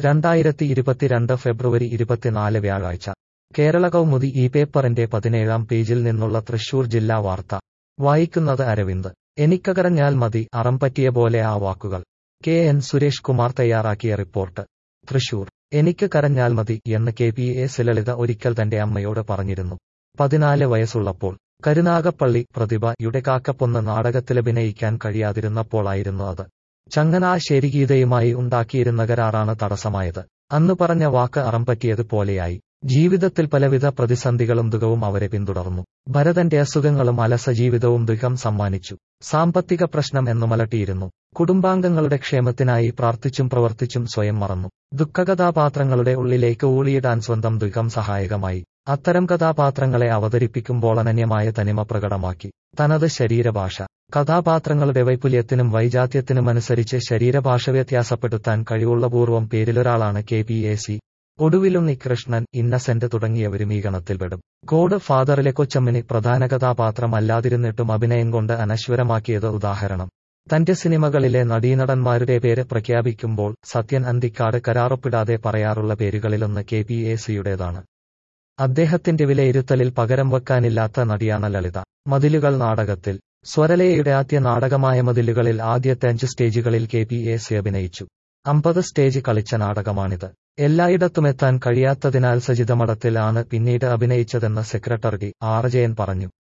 രണ്ടായിരത്തി ഇരുപത്തിരണ്ട് ഫെബ്രുവരി ഇരുപത്തിനാല് വ്യാഴാഴ്ച കേരള കൗമുദി ഈ പേപ്പറിന്റെ പതിനേഴാം പേജിൽ നിന്നുള്ള തൃശൂർ ജില്ലാ വാർത്ത വായിക്കുന്നത് അരവിന്ദ് എനിക്കകരഞ്ഞാൽ മതി അറം പറ്റിയ പോലെ ആ വാക്കുകൾ കെ എൻ സുരേഷ് കുമാർ തയ്യാറാക്കിയ റിപ്പോർട്ട് തൃശൂർ എനിക്ക് കരഞ്ഞാൽ മതി എന്ന് കെ പി എ ലളിത ഒരിക്കൽ തന്റെ അമ്മയോട് പറഞ്ഞിരുന്നു പതിനാല് വയസ്സുള്ളപ്പോൾ കരുനാഗപ്പള്ളി പ്രതിഭയുടെ കാക്കപ്പൊന്ന് നാടകത്തിലഭിനയിക്കാൻ കഴിയാതിരുന്നപ്പോളായിരുന്നു അത് ചങ്ങനാശ്ശേരി ഗീതയുമായി ഉണ്ടാക്കിയിരുന്ന കരാറാണ് തടസ്സമായത് അന്ന് പറഞ്ഞ വാക്ക് അറം പറ്റിയത് പോലെയായി ജീവിതത്തിൽ പലവിധ പ്രതിസന്ധികളും ദുഃഖവും അവരെ പിന്തുടർന്നു ഭരതന്റെ അസുഖങ്ങളും അലസ ജീവിതവും ദുഃഖം സമ്മാനിച്ചു സാമ്പത്തിക പ്രശ്നം എന്നുമലട്ടിയിരുന്നു കുടുംബാംഗങ്ങളുടെ ക്ഷേമത്തിനായി പ്രാർത്ഥിച്ചും പ്രവർത്തിച്ചും സ്വയം മറന്നു ദുഃഖകഥാപാത്രങ്ങളുടെ ഉള്ളിലേക്ക് ഊളിയിടാൻ സ്വന്തം ദുഃഖം സഹായകമായി അത്തരം കഥാപാത്രങ്ങളെ അവതരിപ്പിക്കുമ്പോൾ അനന്യമായ തനിമ പ്രകടമാക്കി തനത് ശരീരഭാഷ കഥാപാത്രങ്ങളുടെ വൈപുല്യത്തിനും വൈജാത്യത്തിനുമനുസരിച്ച് ശരീരഭാഷ വ്യത്യാസപ്പെടുത്താൻ കഴിവുള്ള പൂർവ്വം പേരിലൊരാളാണ് K P A C Oduvilunni Krishnan Innocent തുടങ്ങിയവരും ഈ ഗണത്തിൽപ്പെടും ഗോഡ് ഫാദറിലെ കൊച്ചമ്മിനി പ്രധാന കഥാപാത്രമല്ലാതിരുന്നിട്ടും അഭിനയം കൊണ്ട് അനശ്വരമാക്കിയത് ഉദാഹരണം തന്റെ സിനിമകളിലെ നടീനടന്മാരുടെ പേര് പ്രഖ്യാപിക്കുമ്പോൾ സത്യൻ അന്തിക്കാട് കരാറൊപ്പിടാതെ പറയാറുള്ള പേരുകളിലൊന്ന് കെ പി എ സിയുടേതാണ് അദ്ദേഹത്തിന്റെ വിലയിരുത്തലിൽ പകരം വെക്കാനില്ലാത്ത നടിയാണ് ലളിത മതിലുകൾ നാടകത്തിൽ സ്വരലയയുടെ ആദ്യ നാടകമായ മതിലുകളിൽ ആദ്യത്തെ അഞ്ച് സ്റ്റേജുകളിൽ കെ പി എ സി അഭിനയിച്ചു അമ്പത് സ്റ്റേജ് കളിച്ച നാടകമാണിത് എല്ലായിടത്തുമെത്താൻ കഴിയാത്തതിനാൽ സജിതമഠത്തിൽ ആണ് പിന്നീട് അഭിനയിച്ചതെന്ന് സെക്രട്ടറി ആർ ജയൻ പറഞ്ഞു